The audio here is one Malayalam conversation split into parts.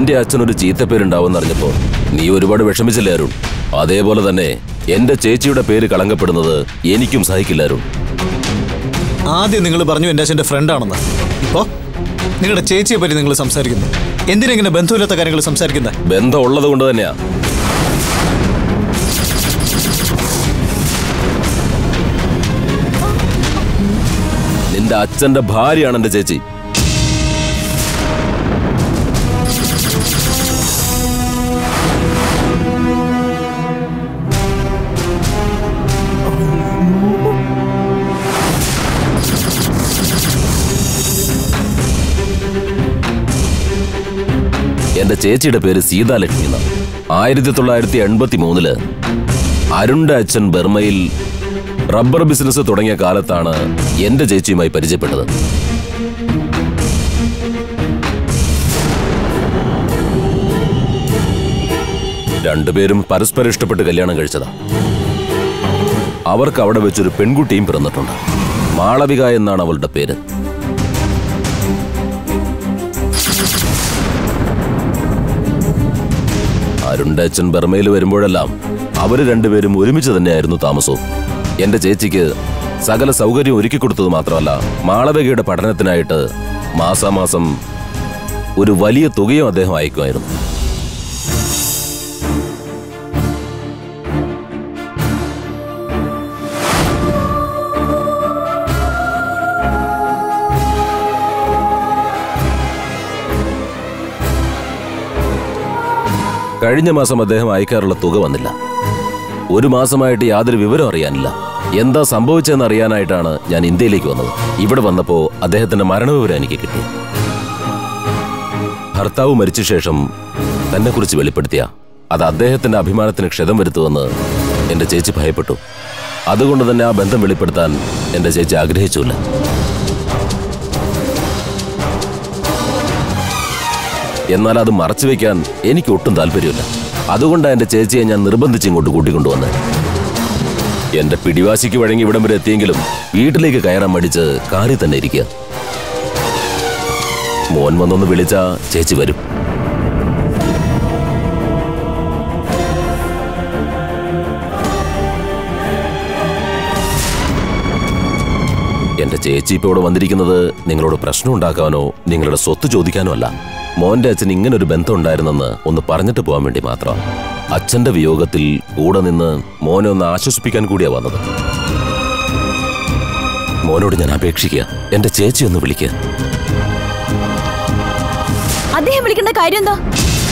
നിന്റെ അച്ഛനൊരു ചീത്തപ്പേരുണ്ടാവുമെന്ന് അറിഞ്ഞപ്പോ നീ ഒരുപാട് വിഷമിച്ചില്ലേ അരുൺ അതേപോലെ തന്നെ എന്റെ ചേച്ചിയുടെ പേര് കളങ്കപ്പെടുന്നത് എനിക്കും സഹിക്കില്ല അരുൺ ആദ്യം നിങ്ങൾ പറഞ്ഞു എൻ്റെ അച്ഛൻ്റെ ഫ്രണ്ടാണെന്ന് ഇപ്പോ നിങ്ങളുടെ ചേച്ചിയെ പറ്റി നിങ്ങൾ സംസാരിക്കുന്നു എന്തിനെങ്ങനെ ബന്ധമില്ലാത്ത കാര്യങ്ങൾ സംസാരിക്കുന്നത് ബന്ധം ഉള്ളത് കൊണ്ട് തന്നെയാ നിന്റെ അച്ഛന്റെ ഭാര്യയാണ് എന്റെ ചേച്ചി എന്റെ ചേച്ചിയുടെ പേര് സീതാലക്ഷ്മി എന്നാണ് ആയിരത്തി തൊള്ളായിരത്തി എൺപത്തി മൂന്നില് അരുണിന്റെ അച്ഛൻ ബർമയിൽ റബ്ബർ ബിസിനസ് തുടങ്ങിയ കാലത്താണ് എന്റെ ചേച്ചിയുമായി പരിചയപ്പെട്ടത് രണ്ടുപേരും പരസ്പരം ഇഷ്ടപ്പെട്ട് കല്യാണം കഴിച്ചതാ അവർക്ക് അവിടെ വെച്ചൊരു പെൺകുട്ടിയും പിറന്നിട്ടുണ്ട് മാളവിക എന്നാണ് അവളുടെ പേര് അരുണിന്റെ അച്ഛൻ ബർമയിൽ വരുമ്പോഴെല്ലാം അവര് രണ്ടുപേരും ഒരുമിച്ച് തന്നെയായിരുന്നു താമസവും എന്റെ ചേച്ചിക്ക് സകല സൗകര്യം ഒരുക്കി കൊടുത്തത് മാത്രമല്ല മാളവികയുടെ പഠനത്തിനായിട്ട് മാസാമാസം ഒരു വലിയ തുകയും അദ്ദേഹം അയക്കുമായിരുന്നു കഴിഞ്ഞ മാസം അദ്ദേഹം അയക്കാറുള്ള തുക വന്നില്ല ഒരു മാസമായിട്ട് യാതൊരു വിവരം അറിയാനില്ല എന്താ സംഭവിച്ചതെന്ന് അറിയാനായിട്ടാണ് ഞാൻ ഇന്ത്യയിലേക്ക് വന്നത് ഇവിടെ വന്നപ്പോ അദ്ദേഹത്തിന്റെ മരണവിവരം എനിക്ക് കിട്ടി ഭർത്താവ് മരിച്ച ശേഷം തന്നെക്കുറിച്ച് വെളിപ്പെടുത്തിയ അത് അദ്ദേഹത്തിന്റെ അഭിമാനത്തിന് ക്ഷതം വരുത്തുമെന്ന് എന്റെ ചേച്ചി ഭയപ്പെട്ടു അതുകൊണ്ട് തന്നെ ആ ബന്ധം വെളിപ്പെടുത്താൻ എന്റെ ചേച്ചി ആഗ്രഹിച്ചില്ല എന്നാൽ അത് മറച്ചു വെക്കാൻ എനിക്ക് ഒട്ടും താല്പര്യമില്ല അതുകൊണ്ടാണ് എന്റെ ചേച്ചിയെ ഞാൻ നിർബന്ധിച്ച് ഇങ്ങോട്ട് കൂട്ടിക്കൊണ്ടുവന്നത് എന്റെ പിടിവാശിക്ക് വഴങ്ങി ഇവിടം വരെ എത്തിയെങ്കിലും വീട്ടിലേക്ക് കയറാൻ മടിച്ച് കാറിൽ തന്നെ ഇരിക്കുക മോൻ വന്നൊന്ന് വിളിച്ച ചേച്ചി വരും എന്റെ ചേച്ചി ഇപ്പൊ ഇവിടെ വന്നിരിക്കുന്നത് നിങ്ങളോട് പ്രശ്നം ഉണ്ടാക്കാനോ നിങ്ങളുടെ സ്വത്ത് ചോദിക്കാനോ അല്ല മോന്റെ അച്ഛൻ ഇങ്ങനെ ഒരു ബന്ധം ഉണ്ടായിരുന്നെന്ന് ഒന്ന് പറഞ്ഞിട്ട് പോകാൻ വേണ്ടി മാത്രം അച്ഛന്റെ വിയോഗത്തിൽ കൂടെ നിന്ന് മോനെ ഒന്ന് ആശ്വസിപ്പിക്കാൻ കൂടിയാ വന്നത് മോനോട് ഞാൻ അപേക്ഷിക്കുക എന്റെ ചേച്ചി ഒന്ന് വിളിക്കുക അദ്ദേഹം വിളിക്കേണ്ട കാര്യം എന്താ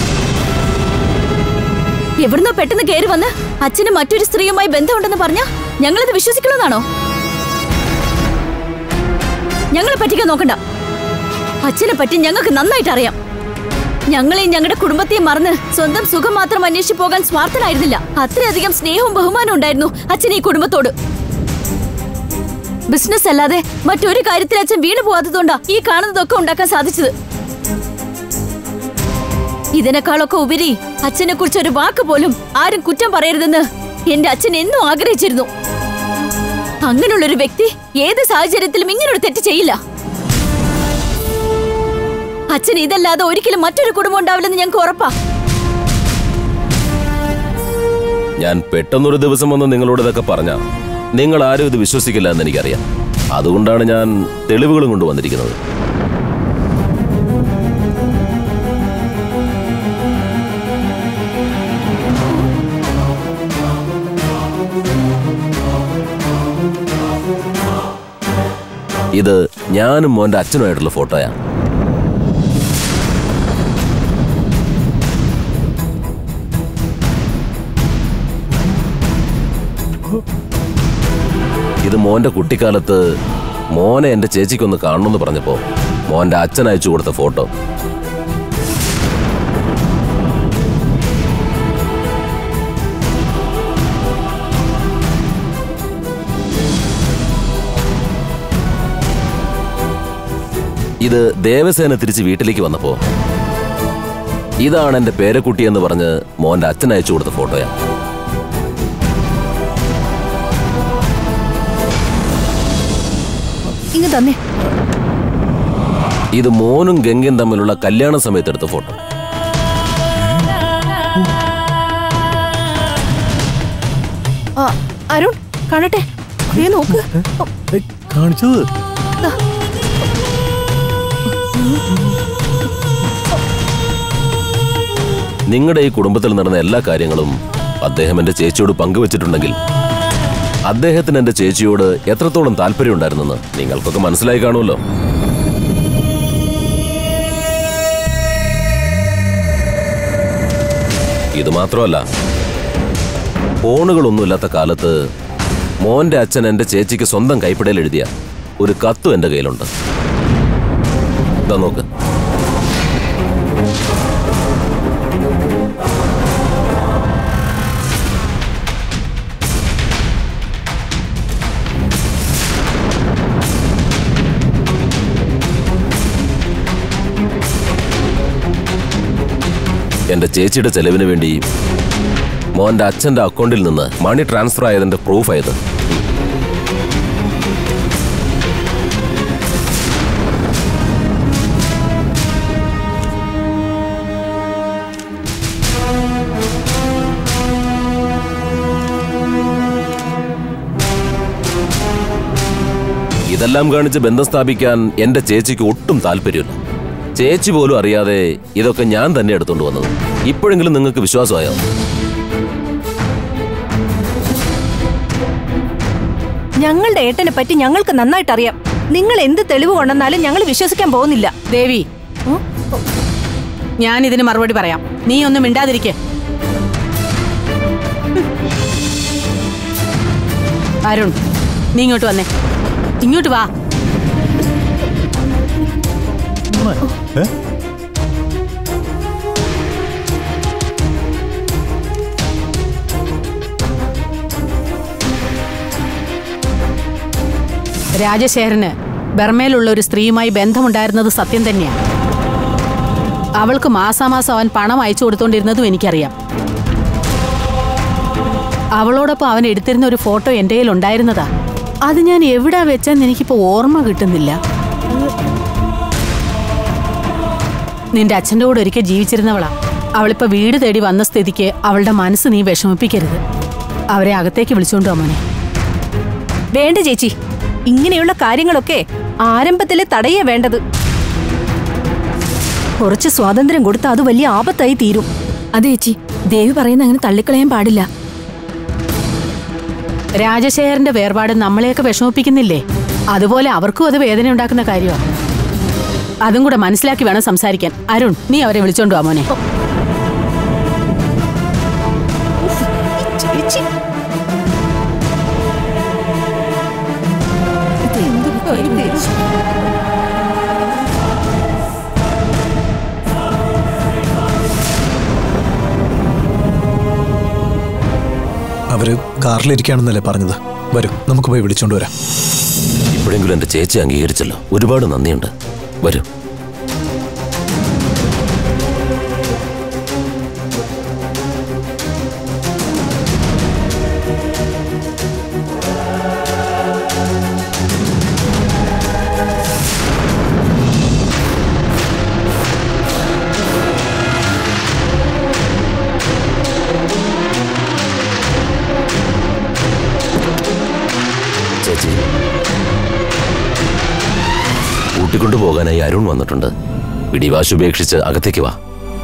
എവിടുന്നോ പെട്ടെന്ന് കയറി വന്ന് അച്ഛന് മറ്റൊരു സ്ത്രീയുമായി ബന്ധമുണ്ടെന്ന് പറഞ്ഞ ഞങ്ങളിത് വിശ്വസിക്കണമെന്നാണോ ഞങ്ങളെ പറ്റിക്കാൻ നോക്കണ്ട അച്ഛനെ പറ്റി ഞങ്ങൾക്ക് നന്നായിട്ട് അറിയാം ഞങ്ങളെയും ഞങ്ങളുടെ കുടുംബത്തെയും മറന്ന് സ്വന്തം സുഖം മാത്രം അന്വേഷിച്ചു പോകാൻ സ്വാർത്ഥനായിരുന്നില്ല അത്രയധികം സ്നേഹവും ബഹുമാനവും ഉണ്ടായിരുന്നു അച്ഛൻ ഈ കുടുംബത്തോട് ബിസിനസ് അല്ലാതെ മറ്റൊരു കാര്യത്തിൽ അച്ഛൻ വീണു പോകാത്തതുകൊണ്ടാ ഈ കാണുന്നതൊക്കെ ഉണ്ടാക്കാൻ സാധിച്ചത് ഇതിനേക്കാളൊക്കെ ഉപരി അച്ഛനെ കുറിച്ച് ഒരു വാക്ക് പോലും ആരും കുറ്റം പറയരുതെന്ന് എന്റെ അച്ഛൻ എന്നും ആഗ്രഹിച്ചിരുന്നു അങ്ങനെയുള്ളൊരു വ്യക്തി ഏത് സാഹചര്യത്തിലും ഇങ്ങനൊരു തെറ്റ് ചെയ്യില്ല അച്ഛൻ ഇതല്ലാതെ ഒരിക്കലും മറ്റൊരു കുടുംബം ഉണ്ടാവില്ലെന്ന് ഞങ്ങൾക്ക് ഉറപ്പാ ഞാൻ പെട്ടെന്നൊരു ദിവസം വന്ന് നിങ്ങളോട് ഇതൊക്കെ പറഞ്ഞ നിങ്ങൾ ആരും ഇത് വിശ്വസിക്കില്ല എന്ന് എനിക്കറിയാം അതുകൊണ്ടാണ് ഞാൻ തെളിവുകളും കൊണ്ടുവന്നിരിക്കുന്നത് ഇത് ഞാനും മോന്റെ അച്ഛനുമായിട്ടുള്ള ഫോട്ടോയാ ഇത് മോന്റെ കുട്ടിക്കാലത്ത് മോനെ എന്റെ ചേച്ചിക്കൊന്ന് കാണണമെന്ന് പറഞ്ഞപ്പോ മോന്റെ അച്ഛൻ അയച്ചു കൊടുത്ത ഫോട്ടോ ഇത് ദേവസേന തിരിച്ച് വീട്ടിലേക്ക് വന്നപ്പോ ഇതാണ് എന്റെ പേരക്കുട്ടി എന്ന് പറഞ്ഞ് മോന്റെ അച്ഛൻ അയച്ചു കൊടുത്ത ഫോട്ടോയാ ഇങ്ങ് തന്നെ ഇത് മോനും ഗംഗയും തമ്മിലുള്ള കല്യാണ സമയത്ത് എടുത്ത ഫോട്ടോ ആ, അരുൺ കാണട്ടെ ദേ നോക്ക് കാണിച്ചത് നിങ്ങളുടെ ഈ കുടുംബത്തിൽ നടന്ന എല്ലാ കാര്യങ്ങളും അദ്ദേഹം എന്റെ ചേച്ചിയോട് പങ്കുവച്ചിട്ടുണ്ടെങ്കിൽ അദ്ദേഹത്തിന് എന്റെ ചേച്ചിയോട് എത്രത്തോളം താല്പര്യം ഉണ്ടായിരുന്നെന്ന് നിങ്ങൾക്കൊക്കെ മനസ്സിലായി കാണുമല്ലോ ഇത് മാത്രമല്ല ഫോണുകളൊന്നുമില്ലാത്ത കാലത്ത് മോന്റെ അച്ഛൻ എന്റെ ചേച്ചിക്ക് സ്വന്തം കൈപ്പിടയിൽ എഴുതിയ ഒരു കത്തും എന്റെ കയ്യിലുണ്ട് ഇതാ നോക്ക് എന്റെ ചേച്ചിയുടെ ചെലവിന് വേണ്ടി മോന്റെ അച്ഛന്റെ അക്കൗണ്ടിൽ നിന്ന് മണി ട്രാൻസ്ഫർ ആയതിന്റെ പ്രൂഫ് ആയത് ഇതെല്ലാം കാണിച്ച് ബന്ധം സ്ഥാപിക്കാൻ എന്റെ ചേച്ചിക്ക് ഒട്ടും താല്പര്യമില്ല ചേച്ചി പോലും അറിയാതെ ഇതൊക്കെ ഞാൻ തന്നെ എടുത്തോണ്ട് വന്നത് ഇപ്പോഴെങ്കിലും നിങ്ങൾക്ക് വിശ്വാസമായോ ഞങ്ങളുടെ ഏട്ടനെ പറ്റി ഞങ്ങൾക്ക് നന്നായിട്ട് അറിയാം നിങ്ങൾ എന്ത് തെളിവ് കൊണ്ടെന്നാലും ഞങ്ങൾ വിശ്വസിക്കാൻ പോകുന്നില്ല ദേവി ഞാൻ ഇതിന് മറുപടി പറയാം നീ ഒന്നും മിണ്ടാതിരിക്കെ അരുൺ നീ ഇങ്ങോട്ട് വന്നേ ഇങ്ങോട്ട് വാ രാജശേഖരന് ബർമയിലുള്ള ഒരു സ്ത്രീയുമായി ബന്ധമുണ്ടായിരുന്നത് സത്യം തന്നെയാണ് അവൾക്ക് മാസാമാസം അവൻ പണം അയച്ചു കൊടുത്തോണ്ടിരുന്നതും എനിക്കറിയാം അവളോടൊപ്പം അവൻ എടുത്തിരുന്ന ഒരു ഫോട്ടോ എൻ്റെ കയ്യിൽ ഉണ്ടായിരുന്നതാ അത് ഞാൻ എവിടാ വെച്ചെന്ന് എനിക്കിപ്പോ ഓർമ്മ കിട്ടുന്നില്ല നിന്റെ അച്ഛൻ്റെ കൂടെ ഒരിക്കൽ ജീവിച്ചിരുന്നവളാ അവളിപ്പോ വീട് തേടി വന്ന സ്ഥിതിക്ക് അവളുടെ മനസ്സ് നീ വിഷമിപ്പിക്കരുത് അവരെ അകത്തേക്ക് വിളിച്ചോണ്ടോ മോനെ വേണ്ട ചേച്ചി ഇങ്ങനെയുള്ള കാര്യങ്ങളൊക്കെ ആരംഭത്തിലെ തടയേ വേണ്ടത് കുറച്ച് സ്വാതന്ത്ര്യം കൊടുത്താൽ അത് വലിയ ആപത്തായി തീരും അതെ ചേച്ചി ദേവി പറയുന്ന അങ്ങനെ തള്ളിക്കളയാൻ പാടില്ല രാജശേഖരന്റെ വേർപാട് നമ്മളെയൊക്കെ വിഷമിപ്പിക്കുന്നില്ലേ അതുപോലെ അവർക്കും അത് വേദന ഉണ്ടാക്കുന്ന കാര്യമാണ് അതും കൂടെ മനസ്സിലാക്കി വേണം സംസാരിക്കാൻ അരുൺ നീ അവരെ വിളിച്ചോണ്ട് വാ മോനെ ചേച്ചി അവര് കാറിലിരിക്കുകയാണെന്നല്ലേ പറഞ്ഞത് വരൂ നമുക്ക് പോയി വിളിച്ചോണ്ട് വരാം ഇപ്പോഴെങ്കിലും എന്റെ ചേച്ചി അംഗീകരിച്ചല്ലോ ഒരുപാട് നന്ദിയുണ്ട് വരൂ ചേച്ചി കൂട്ടിക്കൊണ്ടു പോകാനായി അരുൺ വന്നിട്ടുണ്ട് പിടിവാശി ഉപേക്ഷിച്ച് അകത്തേക്ക് വാ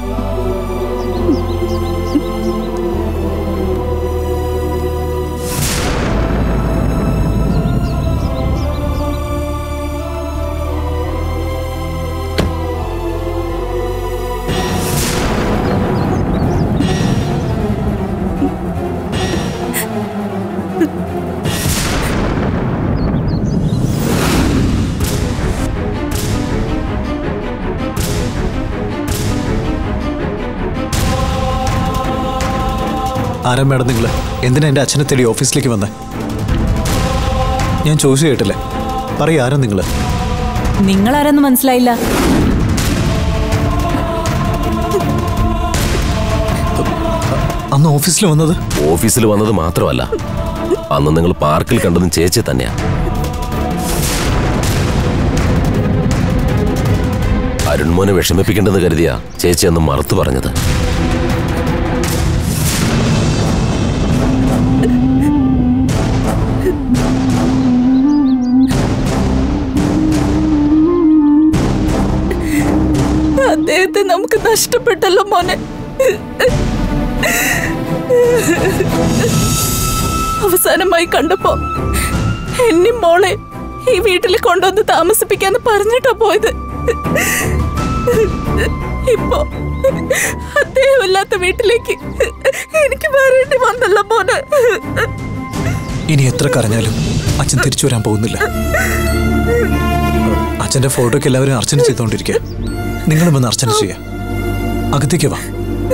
ആരാ മേഡം നിങ്ങൾ എന്തിനാ എൻ്റെ അച്ഛനെ തേടി ഓഫീസിലേക്ക് വന്നേ ഞാൻ ചോദിച്ചു കേട്ടില്ലേ പറയൂ ആരാ നിങ്ങൾ നിങ്ങളാരെന്ന് മനസ്സിലായില്ല അന്ന് ഓഫീസിൽ വന്നത് ഓഫീസിൽ വന്നത് മാത്രമല്ല അന്ന് നിങ്ങൾ പാർക്കിൽ കണ്ടതും ചേച്ചി തന്നെയാ അരുൺമോനെ വിഷമിപ്പിക്കേണ്ടെന്ന് കരുതിയാ ചേച്ചി അന്ന് മറുത്തു പറഞ്ഞത് അദ്ദേഹത്തെ നമുക്ക് നഷ്ടപ്പെട്ടല്ലോ മോനെ അവസാനമായി കണ്ടപ്പോ എന്നെ മോളെ ഈ വീട്ടിൽ കൊണ്ടുവന്ന് താമസിപ്പിക്കാന്ന് പറഞ്ഞിട്ടാ പോയത് ഇപ്പോ അദ്ദേഹമില്ലാത്ത വീട്ടിലേക്ക് എനിക്ക് വരേണ്ടി വന്നല്ലോ മോനെ ഇനി എത്ര കരഞ്ഞാലും അച്ഛൻ തിരിച്ചു വരാൻ പോകുന്നില്ല അച്ഛന്റെ ഫോട്ടോയ്ക്ക് എല്ലാവരും അർച്ചന ചെയ്തുകൊണ്ടിരിക്കുക നിങ്ങളും ഒന്ന് അർച്ചന ചെയ്യാം അകത്തേക്ക് വാ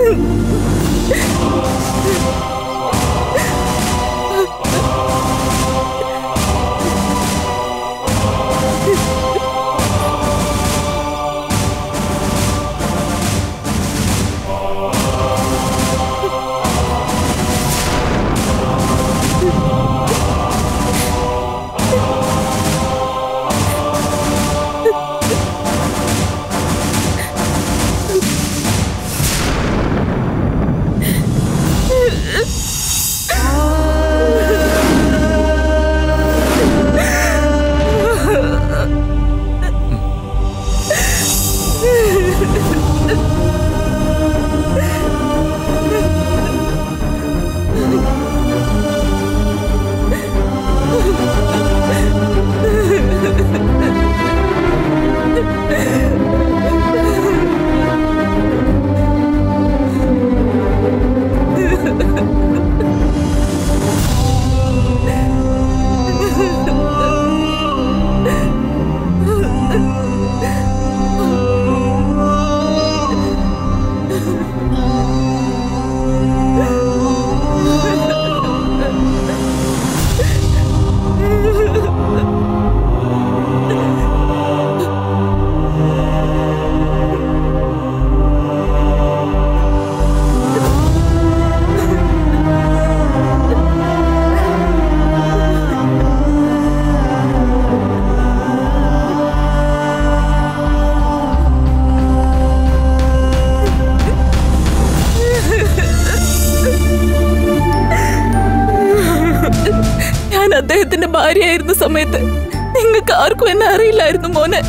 ഞാൻ അദ്ദേഹത്തിന്റെ ഭാര്യയായിരുന്ന സമയത്ത് നിങ്ങൾക്ക് ആർക്കും എന്നെ അറിയില്ലായിരുന്നു മോനെ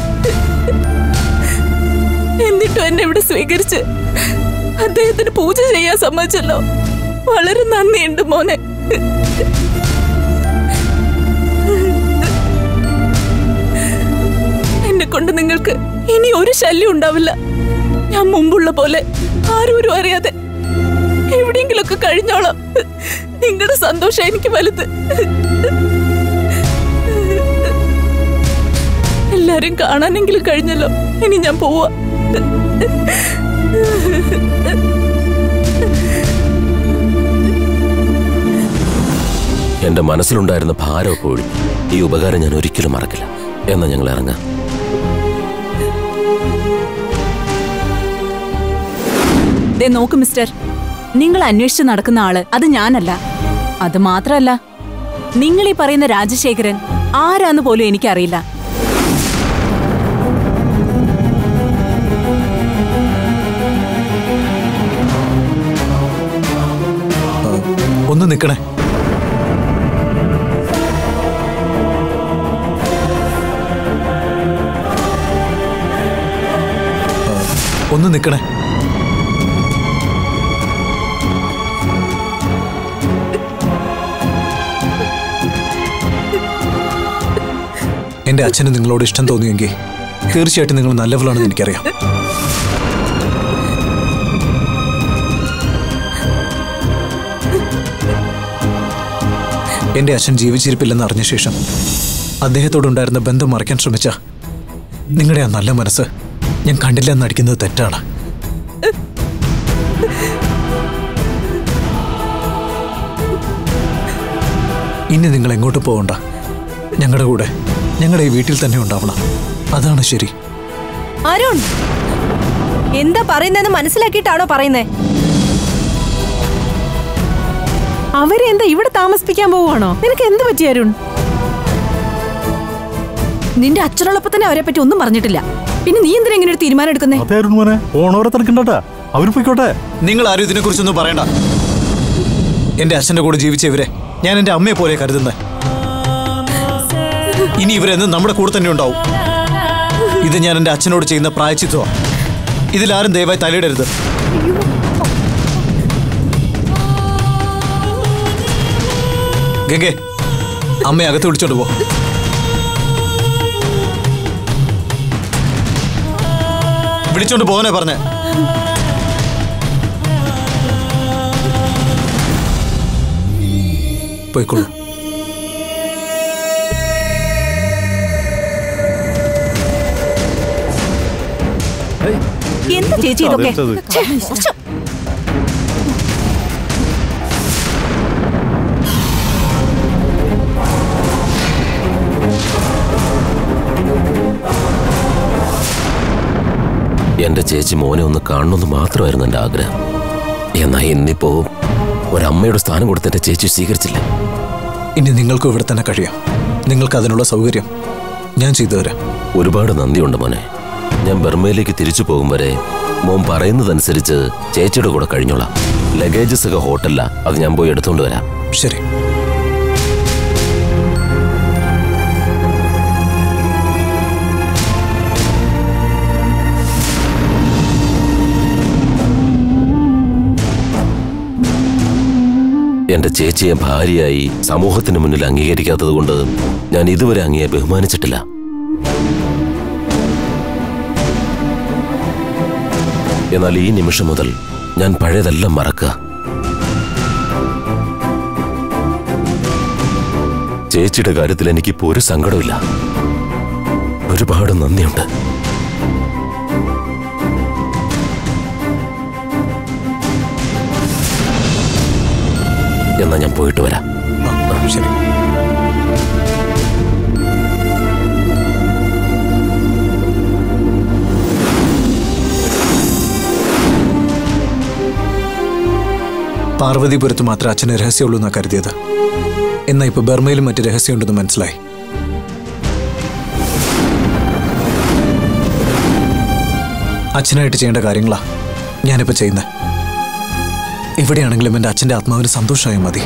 എന്നിട്ടും എന്നെ ഇവിടെ സ്വീകരിച്ച് അദ്ദേഹത്തിന് പൂജ ചെയ്യാൻ സമ്മതിച്ചല്ലോ വളരെ നന്ദിയുണ്ട് മോനെ എന്നെ കൊണ്ട് നിങ്ങൾക്ക് ഇനി ഒരു ശല്യം ഉണ്ടാവില്ല ഞാൻ മുമ്പുള്ള പോലെ ആരും അറിയാതെ എവിടെയെങ്കിലൊക്കെ കഴിഞ്ഞോളാം നിങ്ങളുടെ സന്തോഷം എനിക്ക് വലുത് എല്ലാരും കാണാനെങ്കിലും കഴിഞ്ഞല്ലോ ഇനി ഞാൻ പോവാ എന്റെ മനസ്സിലുണ്ടായിരുന്ന ഭാരമൊക്കെ ഒഴിഞ്ഞു ഈ ഉപകാരം ഞാൻ ഒരിക്കലും മറക്കില്ല എന്നാ ഞങ്ങൾ ഇറങ്ങാം ദേ നോക്ക് മിസ്റ്റർ നിങ്ങൾ അന്വേഷിച്ച് നടക്കുന്ന ആള് അത് ഞാനല്ല അത് മാത്രമല്ല നിങ്ങൾ ഈ പറയുന്ന രാജശേഖരൻ ആരാന്ന് പോലും എനിക്കറിയില്ല ഒന്ന് നിൽക്കണേ ആ, ഒന്ന് നിൽക്കണേ എന്റെ അച്ഛന് നിങ്ങളോട് ഇഷ്ടം തോന്നിയെങ്കിൽ തീർച്ചയായിട്ടും നിങ്ങൾ നല്ലവളാണെന്ന് എനിക്കറിയാം എന്റെ അച്ഛൻ ജീവിച്ചിരിപ്പില്ലെന്ന് അറിഞ്ഞ ശേഷം അദ്ദേഹത്തോടുണ്ടായിരുന്ന ബന്ധം മറയ്ക്കാൻ ശ്രമിച്ച നിങ്ങളുടെ ആ നല്ല മനസ്സ് ഞാൻ കണ്ടില്ല എന്ന് അടിക്കുന്നത് തെറ്റാണ് ഇനി നിങ്ങൾ എങ്ങോട്ട് പോകണ്ട ഞങ്ങളുടെ കൂടെ ഞങ്ങളുടെ ഈ വീട്ടിൽ തന്നെ ഉണ്ടാവണം അതാണ് ശരി അരുൺ എന്താ പറയുന്നതെന്ന് മനസ്സിലാക്കിയിട്ടാണോ പറയുന്നേ അവരെ എന്താ ഇവിടെ താമസിപ്പിക്കാൻ പോവാണോ നിനക്ക് എന്ത് പറ്റി അരുൺ നിന്റെ അച്ഛനുള്ളപ്പോ തന്നെ അവരെ പറ്റി ഒന്നും പറഞ്ഞിട്ടില്ല പിന്നെ നീ എന്തിനാ ഇങ്ങനെ ഒരു തീരുമാനം എടുക്കുന്നേ അതെ അരുൺ മോനെ ഓണവരെ തിരക്കണ്ടാ അവര് പോയിക്കോട്ടെ നിങ്ങൾ ആരും ഇതിനെക്കുറിച്ചൊന്നും പറയണ്ട എന്റെ അച്ഛന്റെ കൂടെ ജീവിച്ച ഇവരെ ഞാൻ എന്റെ അമ്മയെ പോലെ കരുതുന്നത് ഇനി ഇവരെന്ന് നമ്മുടെ കൂടെ തന്നെ ഉണ്ടാവും ഇത് ഞാൻ എന്റെ അച്ഛനോട് ചെയ്യുന്ന പ്രായച്ചിത്വമാണ് ഇതിലാരും ദയവായി തലയിടരുത് ഗംഗെ അമ്മയെ അകത്ത് വിളിച്ചോണ്ട് പോ വിളിച്ചോണ്ട് പോകാനേ പറഞ്ഞേ പോയിക്കോളൂ എന്താ ചേച്ചി ഇതൊക്കെ അറിയിച്ചത്. ഛെ, ശ്ശോ. എന്റെ ചേച്ചി മോനെ ഒന്ന് കാണണമെന്ന് മാത്രമായിരുന്നു എന്റെ ആഗ്രഹം എന്നാ ഇന്നിപ്പോ ഒരമ്മയുടെ സ്ഥാനം കൊടുത്ത് എന്റെ ചേച്ചി സ്വീകരിച്ചില്ല ഇനി നിങ്ങൾക്കും ഇവിടെ തന്നെ കഴിയാം നിങ്ങൾക്ക് അതിനുള്ള സൗകര്യം ഞാൻ ചെയ്തു തരാം ഒരുപാട് നന്ദിയുണ്ട് മോനെ ഞാൻ ബർമയിലേക്ക് തിരിച്ചു പോകും വരെ മോൻ പറയുന്നതനുസരിച്ച് ചേച്ചിയുടെ കൂടെ കഴിഞ്ഞോളാം ലഗേജസ് ഒക്കെ ഹോട്ടലിലാ അത് ഞാൻ പോയി എടുത്തുകൊണ്ട് വരാം ശരി എന്റെ ചേച്ചിയെ ഭാര്യയായി സമൂഹത്തിന് മുന്നിൽ അംഗീകരിക്കാത്തത് കൊണ്ട് ഞാൻ ഇതുവരെ അങ്ങയെ ബഹുമാനിച്ചിട്ടില്ല എന്നാൽ ഈ നിമിഷം മുതൽ ഞാൻ പഴയതെല്ലാം മറക്കുക ചേച്ചിയുടെ കാര്യത്തിൽ എനിക്കിപ്പോ ഒരു സങ്കടമില്ല ഒരുപാട് നന്ദിയുണ്ട് എന്നാ ഞാൻ പോയിട്ട് വരാം ആ, ആ, ശരി പാർവതിപുരത്ത് മാത്രമേ അച്ഛന് രഹസ്യമുള്ളൂ എന്നാ കരുതിയത് എന്നാ ഇപ്പൊ ബർമയിലും മറ്റ് രഹസ്യമുണ്ടെന്ന് മനസ്സിലായി അച്ഛനായിട്ട് ചെയ്യേണ്ട കാര്യങ്ങളാ ഞാനിപ്പോ ചെയ്യുന്നത് എവിടെയാണെങ്കിലും എൻ്റെ അച്ഛൻ്റെ ആത്മാവിന് സന്തോഷമായാൽ മതി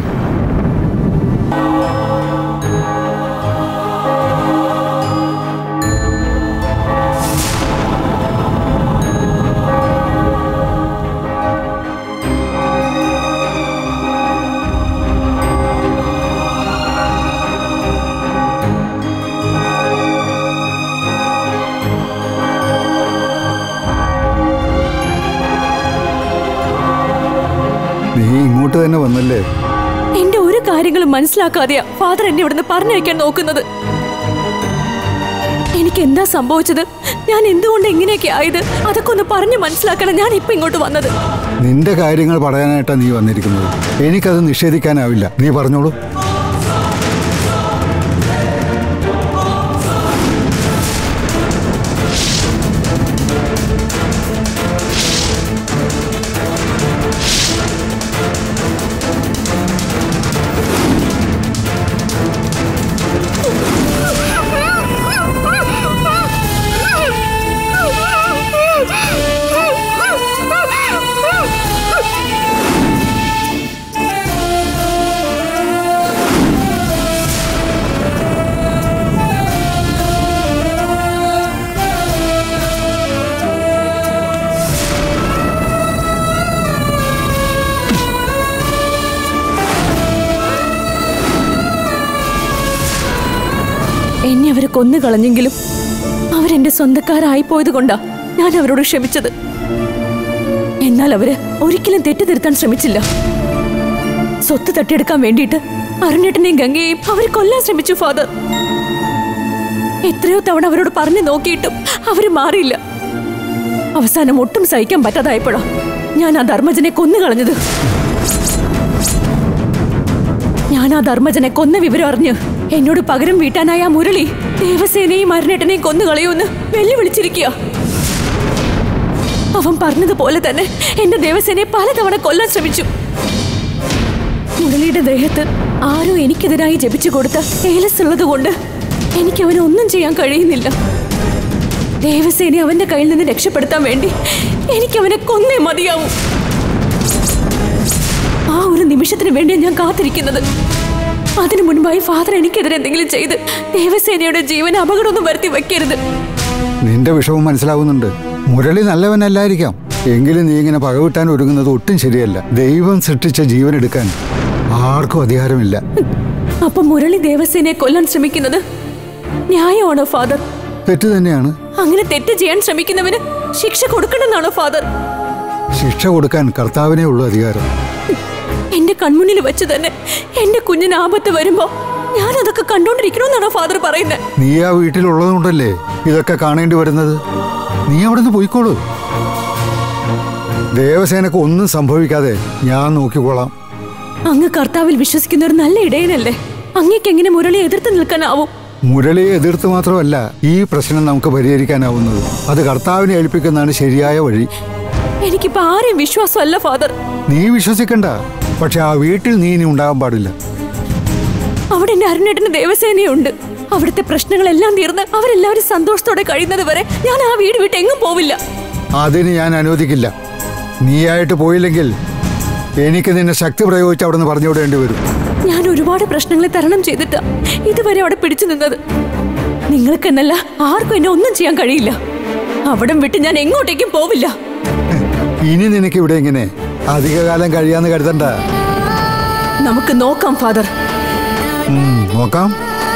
നീ ഇങ്ങോട്ട് തന്നെ വന്നല്ലേ എന്റെ ഒരു കാര്യങ്ങളും മനസ്സിലാക്കാതെയാ ഫാദർ എന്നെ ഇവിടുന്ന് പറഞ്ഞയക്കാൻ നോക്കുന്നത് എനിക്ക് എന്താ സംഭവിച്ചത് ഞാൻ എന്തുകൊണ്ട് ഇങ്ങനെയൊക്കെ ആയത് അതൊക്കെ ഒന്ന് പറഞ്ഞു മനസ്സിലാക്കണം ഞാൻ ഇപ്പൊ ഇങ്ങോട്ട് വന്നത് നിന്റെ കാര്യങ്ങൾ പറയാനായിട്ടാണ് നീ വന്നിരിക്കുന്നത് എനിക്കത് നിഷേധിക്കാനാവില്ല നീ പറഞ്ഞോളൂ എന്നെ അവര് കൊന്നു കളഞ്ഞെങ്കിലും അവരെന്റെ സ്വന്തക്കാരായി പോയത് കൊണ്ടാ ഞാൻ അവരോട് ക്ഷമിച്ചത് എന്നാൽ അവര് ഒരിക്കലും തെറ്റുതിരുത്താൻ ശ്രമിച്ചില്ല സ്വത്ത് തട്ടിയെടുക്കാൻ വേണ്ടിയിട്ട് അരുണേട്ടനെയും ഗംഗയെയും അവർ കൊല്ലാൻ ശ്രമിച്ചു ഫാദർ എത്രയോ തവണ അവരോട് പറഞ്ഞു നോക്കിയിട്ടും അവര് മാറിയില്ല അവസാനം ഒട്ടും സഹിക്കാൻ പറ്റാതായപ്പോഴാ ഞാൻ ആ ധർമ്മജനെ കൊന്നു കളഞ്ഞത് ഞാൻ ആ ധർമ്മജനെ കൊന്ന വിവരം അറിഞ്ഞ് എന്നോട് പകരം വീട്ടാനായ ആ മുരളി ദേവസേനയും അരുണേട്ടനെയും കൊന്നുകളയൂന്ന് വെല്ലുവിളിച്ചിരിക്കുക അവൻ പറഞ്ഞതുപോലെ തന്നെ എന്റെ ദേവസേനയെ പലതവണ കൊല്ലാൻ ശ്രമിച്ചു മുരളിയുടെ ദേഹത്ത് ആരോ എനിക്കെതിരായി ജപിച്ചു കൊടുത്ത ഏലസ് ഉള്ളത് കൊണ്ട് എനിക്ക് അവനെ ഒന്നും ചെയ്യാൻ കഴിയുന്നില്ല ദേവസേനെ അവന്റെ കയ്യിൽ നിന്ന് രക്ഷപ്പെടുത്താൻ വേണ്ടി എനിക്ക് അവനെ കൊന്നേ മതിയാവും ആ ഒരു നിമിഷത്തിന് വേണ്ടിയാണ് ഞാൻ കാത്തിരിക്കുന്നത് അതിനു മുൻപായി ഫാദർ എനിക്കെതിരെ എന്തെങ്കിലും ചെയ്ത് ദേവസേനയുടെ ജീവൻ അപകടമൊന്നും വരുത്തി വെക്കരുത് നിന്റെ വിഷമം മനസ്സിലാവുന്നുണ്ട് മുരളി നല്ലവനല്ലായിരിക്കാം എങ്കിലും നീ ഇങ്ങനെ പകവിട്ടാൻ ഒരുങ്ങുന്നത് ഒട്ടും ശരിയല്ല ദൈവം സൃഷ്ടിച്ച ജീവൻ എടുക്കാൻ ആർക്കും അധികാരമില്ല അപ്പൊ മുരളി ദേവസേനയെ കൊല്ലാൻ ശ്രമിക്കുന്നത് ന്യായമാണോ ഫാദർ തെറ്റ് തന്നെയാണ് അങ്ങനെ തെറ്റ് ചെയ്യാൻ ശ്രമിക്കുന്നവന് ശിക്ഷ കൊടുക്കണമെന്നാണോ ഫാദർ ശിക്ഷ കൊടുക്കാൻ കർത്താവിനേ ഉള്ളൂ അധികാരം എന്റെ കൺമുന്നിൽ വെച്ച് തന്നെ എന്റെ കുഞ്ഞിന് ആപത്ത് വരുമ്പോ ഞാൻ അതൊക്കെ കണ്ടോണ്ടിരിക്കണമെന്നാണോ ഫാദർ പറയുന്നത് നീ ആ വീട്ടിലുള്ളതുകൊണ്ടല്ലേ ഇതൊക്കെ കാണേണ്ടി വരുന്നത് നീ അവിടെ നിന്ന് പോയിക്കോളൂ ദേവസേനക്ക് ഒന്നും സംഭവിക്കാതെ ഞാൻ നോക്കിക്കോളാം അങ്ങ് കർത്താവിൽ വിശ്വസിക്കുന്ന ഒരു നല്ല ഇടയനല്ലേ അങ്ങേക്ക് എങ്ങനെ മുരളി എതിർത്ത് നിൽക്കാനാവും മുരളിയെ എതിർത്ത് മാത്രമല്ല ഈ പ്രശ്നം നമുക്ക് പരിഹരിക്കാനാവുന്നത് അത് കർത്താവിനെ ഏൽപ്പിക്കുന്നതാണ് ശരിയായ വഴി എനിക്കിപ്പോ ആരെയും വിശ്വാസമല്ല ഫാദർ നീ വിശ്വസിക്കണ്ട പക്ഷെ ആ വീട്ടിൽ നീ ഇനി ഉണ്ടാകാൻ പാടില്ല അവിടെ എന്റെ അരുണേട്ടന് ദേവസേനയുണ്ട് അവിടുത്തെ പ്രശ്നങ്ങളെല്ലാം തീർന്ന് അവരെല്ലാവരും സന്തോഷത്തോടെ കഴിയുന്നത് വരെ ഞാൻ ആ വീട് വിട്ട് എങ്ങും പോവില്ല അതിന് ഞാൻ അനുവദിക്കില്ല നീയായിട്ട് പോയില്ലെങ്കിൽ എനിക്ക് നിന്നെ ശക്തി പ്രയോഗിച്ച് അവിടെ നിന്ന് പറഞ്ഞു വിടേണ്ടി വരും ഞാൻ ഒരുപാട് പ്രശ്നങ്ങളെ തരണം ചെയ്തിട്ടാ ഇതുവരെ അവിടെ പിടിച്ചു നിന്നത് നിങ്ങൾക്കെന്നല്ല ആർക്കും എന്നെ ഒന്നും ചെയ്യാൻ കഴിയില്ല അവിടം വിട്ട് ഞാൻ എങ്ങോട്ടേക്കും പോവില്ല ഇനി നിനക്ക് ഇവിടെ ഇങ്ങനെ അധികകാലം കഴിയാന്ന് കരുതണ്ട നമുക്ക് നോക്കാം ഫാദർ ഉം, നോക്കാം